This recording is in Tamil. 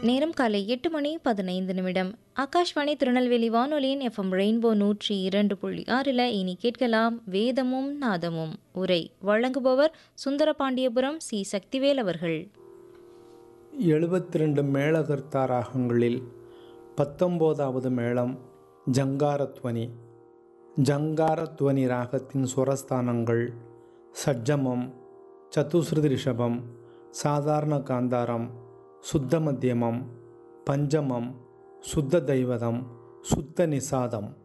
நேரம் காலை எட்டு மணி பதினைந்து நிமிடம் ஆகாஷ்வாணி திருநெல்வேலி வானொலியின் எஃப்எம் ரெயின்போ நூற்றி இரண்டு புள்ளி ஆறில் இனி கேட்கலாம் வேதமும் நாதமும் உரை வழங்குபவர் சுந்தரபாண்டியபுரம் சி சக்திவேல் அவர்கள் எழுபத்தி ரெண்டு மேளகர்த்தா ராகங்களில் பத்தொம்போதாவது மேளம் ஜங்காரத்வனி ஜங்காரத்வனி ராகத்தின் சுரஸ்தானங்கள் சட்ஜமம் சத்துஸ்ருதி ரிஷபம் சாதாரண காந்தாரம் சுத்த மத்தியமம் பஞ்சமம் சுத்த தெய்வதம் சுத்த நிசாதம்